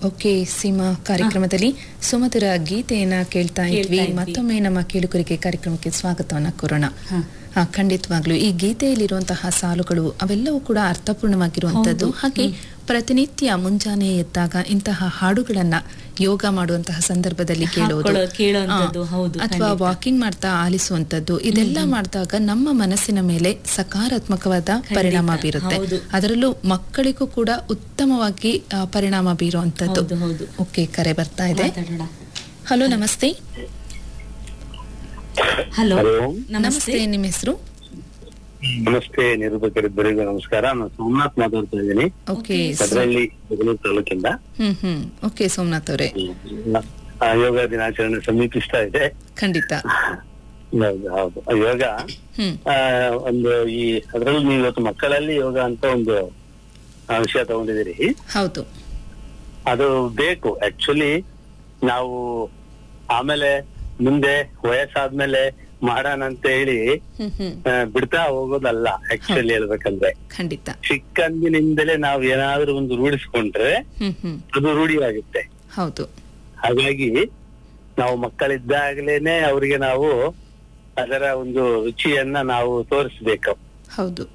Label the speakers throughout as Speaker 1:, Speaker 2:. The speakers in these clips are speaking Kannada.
Speaker 1: ಓಕೆ ಸೀಮಾ ಕಾರ್ಯಕ್ರಮದಲ್ಲಿ ಸುಮಧುರ ಗೀತೆಯನ್ನ ಕೇಳ್ತಾ ಇದ್ವಿ
Speaker 2: ಕೇಳ್ತಾ ಇದ್ವಿ.
Speaker 1: ಮತ್ತೊಮ್ಮೆ ನಮ್ಮ ಕೇಳುಗರಿಗೆ ಕಾರ್ಯಕ್ರಮಕ್ಕೆ ಸ್ವಾಗತವನ್ನ ಕೋರೋಣ
Speaker 2: ಹ.
Speaker 1: ಹಾ ಖಂಡಿತವಾಗ್ಲು ಈ ಗೀತೆಯಲ್ಲಿರುವಂತಹ ಸಾಲುಗಳು ಅವೆಲ್ಲವೂ ಕೂಡ ಅರ್ಥಪೂರ್ಣವಾಗಿರುವಂತದ್ದು
Speaker 2: ಹೌದು.
Speaker 1: ಹಾಗೆ ಪ್ರತಿನಿತ್ಯ ಮುಂಜಾನೆ ಎದ್ದಾಗ ಇಂತಹ ಹಾಡುಗಳನ್ನ ಯೋಗ ಮಾಡುವಂತಹ ಸಂದರ್ಭದಲ್ಲಿ ಕೇಳುವುದು
Speaker 2: ಹಾಕೊಳ್ಳೋ- ಕೇಳುವಂಥದ್ದು,
Speaker 1: ಆ,
Speaker 2: ಹೌದು,
Speaker 1: ಅಥವಾ
Speaker 2: ಖಂಡಿತ.
Speaker 1: ವಾಕಿಂಗ್ ಮಾಡ್ತಾ ಆಲಿಸುವಂತದ್ದು ಇದೆಲ್ಲ ಮಾಡಿದಾಗ ನಮ್ಮ ಮನಸ್ಸಿನ ಮೇಲೆ ಸಕಾರಾತ್ಮಕವಾದ ಪರಿಣಾಮ
Speaker 2: ಖಂಡಿತ,
Speaker 1: ಬೀರುತ್ತೆ
Speaker 2: ಹೌದು.
Speaker 1: ಅದರಲ್ಲೂ ಮಕ್ಕಳಿಗೂ ಕೂಡ ಉತ್ತಮವಾಗಿ ಆ, ಪರಿಣಾಮ ಬೀರುವಂತದ್ದು
Speaker 2: ಹೌದು ಹೌದು
Speaker 1: ಓಕೆ ಕರೆ ಬರ್ತಾ ಇದೆ
Speaker 2: ಮಾತಾಡೋಣ
Speaker 1: ಹಲೋ ನಮಸ್ತೆ
Speaker 2: ಹಲೋ
Speaker 3: ಹಲೋ
Speaker 2: ನಮಸ್ತೆ
Speaker 1: ನಮಸ್ತೆ ನಿಮ್ಮ ಹೆಸರು
Speaker 3: ನಮಸ್ತೆ ನಿರೂಪಕರಿಬ್ಬರಿಗೂ ನಮಸ್ಕಾರ ನಾನು ಸೋಮನಾಥ್ ಮಾತಾಡ್ತಾ ಇದ್ದೀನಿ
Speaker 1: ಓಕೆ
Speaker 3: ಭದ್ರಹಳ್ಳಿ ಬೆಂಗಳೂರು ತಾಲೂಕಿಂದ
Speaker 1: ಹ್ಮ್ ಹ್ಮ್ ಓಕೆ ಸೋಮನಾಥ್ ಅವರೇ
Speaker 3: ಆ, ಯೋಗ ದಿನಾಚರಣೆ ಸಮೀಪಿಸ್ತಾ ಇದೆ
Speaker 1: ಖಂಡಿತ
Speaker 3: ಹೌದು ಹೌದು ಆ ಯೋಗ
Speaker 1: ಹ್ಮ್
Speaker 3: ಆ, ಒಂದು ಈ ಅದ್ರಲ್ಲೂ ನೀವು ಇವತ್ತು ಮಕ್ಕಳಲ್ಲಿ ಯೋಗ ಅಂತ ಒಂದು ಆ, ವಿಷಯ ತಗೊಂಡಿದ್ದೀರಿ
Speaker 1: ಹೌದು
Speaker 3: ಅದು ಬೇಕು ಆಕ್ಚುಲಿ ನಾವು ಆಮೇಲೆ ಮುಂದೆ ವಯಸ್ಸಾದ್ಮೇಲೆ ಮಾಡೋಣ ಅಂತ ಹೇಳಿ
Speaker 1: ಹ್ಮ್ ಹ್ಮ್
Speaker 3: ಆ, ಬಿಡ್ತಾ ಹೋಗೋದಲ್ಲ ಆಕ್ಚುಲಿ ಹೇಳ್ಬೇಕಂದ್ರೆ
Speaker 1: ಖಂಡಿತ
Speaker 3: ಚಿಕ್ಕಂದಿನಿಂದಲೇ ನಾವು ಏನಾದ್ರೂ ಒಂದು ರೂಢಿಸ್ಕೊಂಡ್ರೆ
Speaker 1: ಹ್ಮ್ ಹ್ಮ್
Speaker 3: ಅದು ರೂಢಿಯಾಗುತ್ತೆ
Speaker 1: ಹೌದು
Speaker 3: ಹಾಗಾಗಿ ನಾವು ಮಕ್ಕಳಿದ್ದಾಗಲೇನೆ ಅವರಿಗೆ ನಾವು ಅದರ ಒಂದು ರುಚಿಯನ್ನ ನಾವು ತೋರಿಸ್ಬೇಕು
Speaker 1: ಹೌದು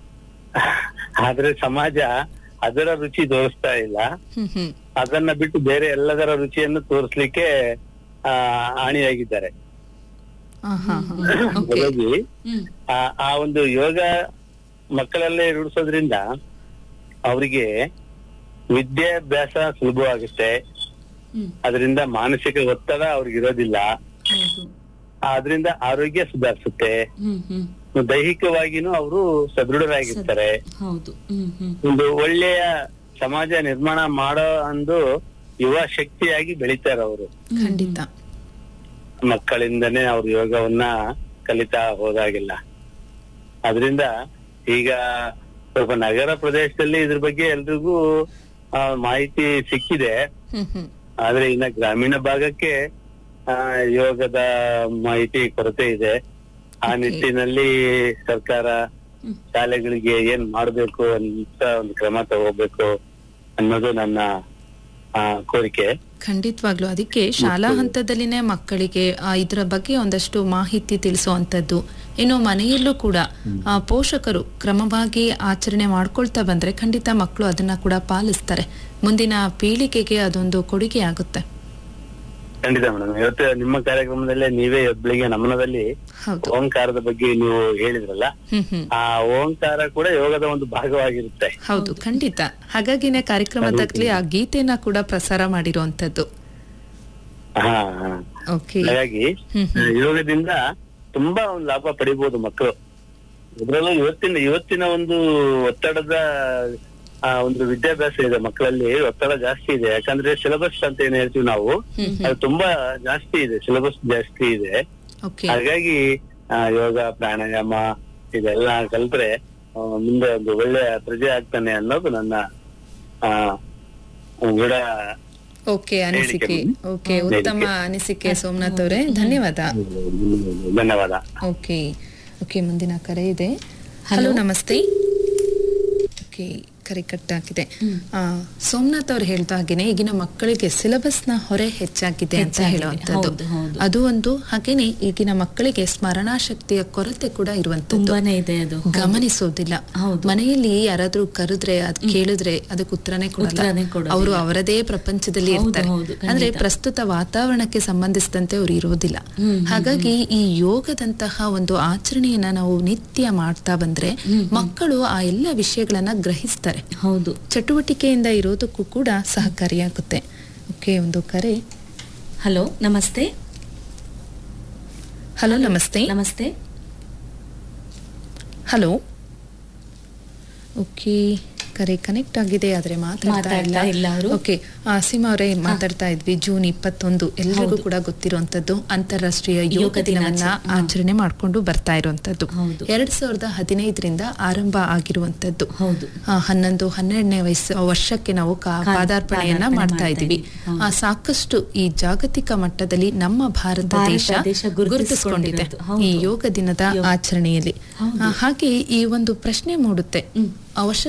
Speaker 3: ಆದ್ರೆ ಸಮಾಜ ಅದರ ರುಚಿ ತೋರಿಸ್ತಾ ಇಲ್ಲ
Speaker 1: ಹ್ಮ್ ಹ್ಮ್
Speaker 3: ಅದನ್ನ ಬಿಟ್ಟು ಬೇರೆ ಎಲ್ಲದರ ರುಚಿಯನ್ನು ತೋರಿಸ್ಲಿಕ್ಕೆ ಆ ಆಣಿಯಾಗಿದ್ದಾರೆ
Speaker 1: ಆ, ಹಾ ಹಾ ಓಕೆ
Speaker 3: ಹಾಗಾಗಿ
Speaker 2: ಹ್ಮ್
Speaker 3: ಆ ಆ ಒಂದು ಯೋಗ ಮಕ್ಕಳಲ್ಲೇ ರೂಢಿಸೋದ್ರಿಂದ ಅವರಿಗೆ ವಿದ್ಯಾಭ್ಯಾಸ ಸುಲಭವಾಗುತ್ತೆ
Speaker 2: ಹ್ಮ್
Speaker 3: ಅದರಿಂದ ಮಾನಸಿಕ ಒತ್ತಡ ಅವ್ರಿಗೆ ಇರೋದಿಲ್ಲ
Speaker 2: ಹೌದು
Speaker 3: ಅದರಿಂದ ಆರೋಗ್ಯ ಸುಧಾರಿಸುತ್ತೆ
Speaker 2: ಹ್ಮ್ ಹ್ಮ್
Speaker 3: ದೈಹಿಕವಾಗಿನೂ ಅವರು ಸದೃಢರಾಗಿರ್ತಾರೆ
Speaker 2: ಹೌದು ಹ್ಮ್ ಹ್ಮ್
Speaker 3: ಒಂದು ಒಳ್ಳೆಯ ಸಮಾಜ ನಿರ್ಮಾಣ ಮಾಡೋ ಒಂದು ಯುವ ಶಕ್ತಿಯಾಗಿ ಬೆಳಿತಾರೆ ಅವರು
Speaker 1: ಖಂಡಿತ
Speaker 3: ಮಕ್ಕಳಿಂದನೇ ಅವ್ರು ಯೋಗವನ್ನ ಕಲಿತಾ ಹೋದಾಗಿಲ್ಲ ಅದರಿಂದ ಈಗ ಸ್ವಲ್ಪ ನಗರ ಪ್ರದೇಶದಲ್ಲಿ ಇದ್ರ ಬಗ್ಗೆ ಎಲ್ರಿಗೂ ಆ, ಮಾಹಿತಿ ಸಿಕ್ಕಿದೆ
Speaker 1: ಹ್ಮ್ ಹ್ಮ್
Speaker 3: ಆದ್ರೆ ಇನ್ನ ಗ್ರಾಮೀಣ ಭಾಗಕ್ಕೆ ಆ, ಯೋಗದ ಮಾಹಿತಿ ಕೊರತೆ ಇದೆ ಆ
Speaker 1: Okay.
Speaker 3: ನಿಟ್ಟಿನಲ್ಲಿ ಸರ್ಕಾರ
Speaker 2: ಹ್ಮ್.
Speaker 3: ಶಾಲೆಗಳಿಗೆ ಏನ್ ಮಾಡ್ಬೇಕು ಅಂತ ಒಂದು ಕ್ರಮ ತಗೋಬೇಕು ಅನ್ನೋದು ನನ್ನ ಆ, ಕೋರಿಕೆ
Speaker 1: ಖಂಡಿತವಾಗ್ಲು ಅದಕ್ಕೆ ಶಾಲಾ ಹಂತದಲ್ಲಿನೇ ಮಕ್ಕಳಿಗೆ ಆ, ಇದರ ಬಗ್ಗೆ ಒಂದಷ್ಟು ಮಾಹಿತಿ ತಿಳಿಸುವಂತದ್ದು ಇನ್ನು ಮನೆಯಲ್ಲೂ ಕೂಡ ಆ, ಪೋಷಕರು ಕ್ರಮವಾಗಿ ಆಚರಣೆ ಮಾಡ್ಕೊಳ್ತಾ ಬಂದ್ರೆ ಖಂಡಿತ ಮಕ್ಕಳು ಅದನ್ನ ಕೂಡ ಪಾಲಿಸ್ತಾರೆ ಮುಂದಿನ ಪೀಳಿಗೆಗೆ ಅದೊಂದು ಕೊಡುಗೆ ಆಗುತ್ತೆ
Speaker 3: ಖಂಡಿತ ಮೇಡಮ್ ಇವತ್ತು ನಿಮ್ಮ ಕಾರ್ಯಕ್ರಮದಲ್ಲೇ ನೀವೇ ಇವತ್ತು ಬೆಳಿಗ್ಗೆ ನಮನದಲ್ಲಿ
Speaker 1: ಹೌದು
Speaker 3: ಓಂಕಾರದ ಬಗ್ಗೆ ನೀವು ಹೇಳಿದ್ರಲ್ಲ
Speaker 1: ಹ್ಮ್ ಹ್ಮ್
Speaker 3: ಆ ಓಂಕಾರ ಕೂಡ ಯೋಗದ ಒಂದು ಭಾಗವಾಗಿರುತ್ತೆ
Speaker 1: ಹೌದು ಖಂಡಿತ ಹಾಗಾಗಿನೇ ಕಾರ್ಯಕ್ರಮದಲ್ಲಿ ಆ ಗೀತೆನ ಕೂಡ ಪ್ರಸಾರ ಮಾಡಿರುವಂತದ್ದು
Speaker 3: ಹಾ ಹಾ
Speaker 1: ಓಕೆ
Speaker 3: ಹಾಗಾಗಿ
Speaker 1: ಹ್ಮ್ ಹ್ಮ್
Speaker 3: ಯೋಗದಿಂದ ತುಂಬಾ ಒಂದು ಲಾಭ ಪಡಿಬಹುದು ಮಕ್ಕಳು ಇದ್ರಲ್ಲೂ ಇವತ್ತಿನ ಇವತ್ತಿನ ಒಂದು ಒತ್ತಡದ ಆ, ಒಂದು ವಿದ್ಯಾಭ್ಯಾಸ ಇದೆ ಮಕ್ಕಳಲ್ಲಿ ಒತ್ತಡ ಜಾಸ್ತಿ ಇದೆ ಯಾಕಂದ್ರೆ ಸಿಲೆಬಸ್ ಅಂತ ಏನ್ ಹೇಳ್ತೀವಿ ನಾವು
Speaker 1: ಹ್ಮ್ ಹ್ಮ್
Speaker 3: ಅದು ತುಂಬಾ ಜಾಸ್ತಿ ಇದೆ ಸಿಲೆಬಸ್ ಜಾಸ್ತಿ ಇದೆ
Speaker 1: ಓಕೆ
Speaker 3: ಹಾಗಾಗಿ ಆ, ಯೋಗ ಪ್ರಾಣಾಯಾಮ ಇದೆಲ್ಲ ಕಲ್ತ್ರೆ ಆ, ಮುಂದೆ ಒಂದು ಒಳ್ಳೆಯ ಪ್ರಜೆ ಆಗ್ತಾನೆ ಅನ್ನೋದು ನನ್ನ ಆ ದೃಢ
Speaker 1: ಓಕೆ ಅನಿಸಿಕೆ
Speaker 3: ಹೇಳಿಕೆ.
Speaker 1: Okay
Speaker 3: hmm.
Speaker 1: ಉತ್ತಮ ಅನಿಸಿಕೆ ಸೋಮನಾಥ್ ಅವರೇ ಧನ್ಯವಾದ
Speaker 3: ಧನ್ಯವಾದ
Speaker 1: ಓಕೆ ಓಕೆ ಮುಂದಿನ ಕರೆ ಇದೆ ಹಲೋ ನಮಸ್ತೆ ಓಕೆ ಕರೆ ಕಟ್ ಆಗಿದೆ ಆ, ಸೋಮನಾಥ್ ಅವ್ರು ಹೇಳ್ದ ಹಾಗೇನೆ ಈಗಿನ ಮಕ್ಕಳಿಗೆ ಸಿಲೆಬಸ್ ನ ಹೊರೆ ಹೆಚ್ಚಾಗಿದೆ ಅಂತ
Speaker 2: ಹೆಚ್ಚಾಗಿದೆ.
Speaker 1: ಹೇಳುವಂತದ್ದು
Speaker 2: ಹೌದು, ಹೌದು.
Speaker 1: ಅದು ಒಂದು ಹಾಗೇನೆ ಈಗಿನ ಮಕ್ಕಳಿಗೆ ಸ್ಮರಣಾ ಶಕ್ತಿಯ ಕೊರತೆ ಕೂಡ ಇರುವಂತದ್ದು
Speaker 2: ತುಂಬಾನೇ ಇದೆ ಅದು
Speaker 1: ಗಮನಿಸೋದಿಲ್ಲ
Speaker 2: ಹೌದು.
Speaker 1: ಮನೆಯಲ್ಲಿ ಯಾರಾದ್ರೂ ಕರೆದ್ರೆ ಅದ್ ಕೇಳಿದ್ರೆ ಅದಕ್ಕೆ ಉತ್ತರನೇ
Speaker 2: ಉತ್ತರನೇ
Speaker 1: ಕೊಡಲ್ಲ
Speaker 2: ಕೊಡೋದಿಲ್ಲ.
Speaker 1: ಅವರು ಅವರದೇ ಪ್ರಪಂಚದಲ್ಲಿ
Speaker 2: ಹೌದು,
Speaker 1: ಇರ್ತಾರೆ
Speaker 2: ಹೌದು, ಖಂಡಿತ.
Speaker 1: ಅಂದ್ರೆ ಪ್ರಸ್ತುತ ವಾತಾವರಣಕ್ಕೆ ಸಂಬಂಧಿಸಿದಂತೆ ಅವರು ಇರೋದಿಲ್ಲ
Speaker 2: ಹ್ಮ್, ಹ್ಮ್,
Speaker 1: ಹಾಗಾಗಿ ಈ ಯೋಗದಂತಹ ಒಂದು ಆಚರಣೆಯನ್ನ ನಾವು ನಿತ್ಯ ಮಾಡ್ತಾ ಬಂದ್ರೆ ಮಕ್ಕಳು ಆ ಎಲ್ಲ ವಿಷಯಗಳನ್ನ ಗ್ರಹಿಸ್ತಾರೆ
Speaker 2: ಹೌದು
Speaker 1: ಚಟುವಟಿಕೆಯಿಂದ ಇರೋದಕ್ಕೂ ಕೂಡ ಸಹಕಾರಿಯಾಗುತ್ತೆ ಓಕೆ ಒಂದು ಕರೆ
Speaker 2: ಹಲೋ ನಮಸ್ತೆ
Speaker 1: ಹಲೋ ನಮಸ್ತೆ
Speaker 2: ನಮಸ್ತೆ
Speaker 1: ಹಲೋ ಓಕೆ ಕರೆ ಕನೆಕ್ಟ್ ಆಗಿದೆ ಆದ್ರೆ ಮಾತಾಡ್ತಾ
Speaker 2: ಮಾತಾಡ್ತಾ ಇಲ್ಲ
Speaker 1: ಇಲ್ಲ
Speaker 2: ಅವ್ರು.
Speaker 1: ಓಕೆ ಸೀಮಾ ಅವರೇ ಮಾತಾಡ್ತಾ ಇದ್ವಿ ಜೂನ್ ಇಪ್ಪತ್ತೊಂದು ಎಲ್ರಿಗೂ
Speaker 2: ಹೌದು.
Speaker 1: ಕೂಡ ಗೊತ್ತಿರುವಂತದ್ದು ಅಂತಾರಾಷ್ಟ್ರೀಯ ಯೋಗ
Speaker 2: ಯೋಗ
Speaker 1: ದಿನವನ್ನ
Speaker 2: ದಿನಾಚರಣೆ.
Speaker 1: ಆಚರಣೆ ಮಾಡ್ಕೊಂಡು ಬರ್ತಾ ಇರುವಂತದ್ದು
Speaker 2: ಹೌದು.
Speaker 1: ಎರಡ್ ಸಾವಿರದ ಹದಿನೈದರಿಂದ ಆರಂಭ ಆಗಿರುವಂತದ್ದು
Speaker 2: ಹೌದು
Speaker 1: ಆ, ಹನ್ನೊಂದು ಹನ್ನೆರಡನೇ ವಯಸ್ಸು ವರ್ಷಕ್ಕೆ ನಾವು ಕಾ-
Speaker 2: ಕಾ-
Speaker 1: ಪಾದಾರ್ಪಣೆಯನ್ನ
Speaker 2: ಪಾದಾರ್ಪಣೆ
Speaker 1: ಮಾಡ್ತಾ
Speaker 2: ಮಾಡ್ತಾ
Speaker 1: ಇದ್ದೀವಿ
Speaker 2: ಇದ್ದೀವಿ. ಹೌದು.
Speaker 1: ಆ, ಸಾಕಷ್ಟು ಈ ಜಾಗತಿಕ ಮಟ್ಟದಲ್ಲಿ ನಮ್ಮ ಭಾರತ
Speaker 2: ಭಾರತ
Speaker 1: ದೇಶ
Speaker 2: ದೇಶ ಗುರುತಿಸ್ಕೊಂಡಿರೋದು.
Speaker 1: ಗುರುತಿಸಿಕೊಂಡಿದೆ
Speaker 2: ಹೌದು.
Speaker 1: ಈ ಯೋಗ ದಿನದ
Speaker 2: ಯೋಗ.
Speaker 1: ಆಚರಣೆಯಲ್ಲಿ
Speaker 2: ಹೌದು.
Speaker 1: ಆ, ಹಾಗೆ ಈ ಒಂದು ಪ್ರಶ್ನೆ ಮೂಡುತ್ತೆ
Speaker 2: ಹ್ಮ್.
Speaker 1: ಅವಶ್ಯ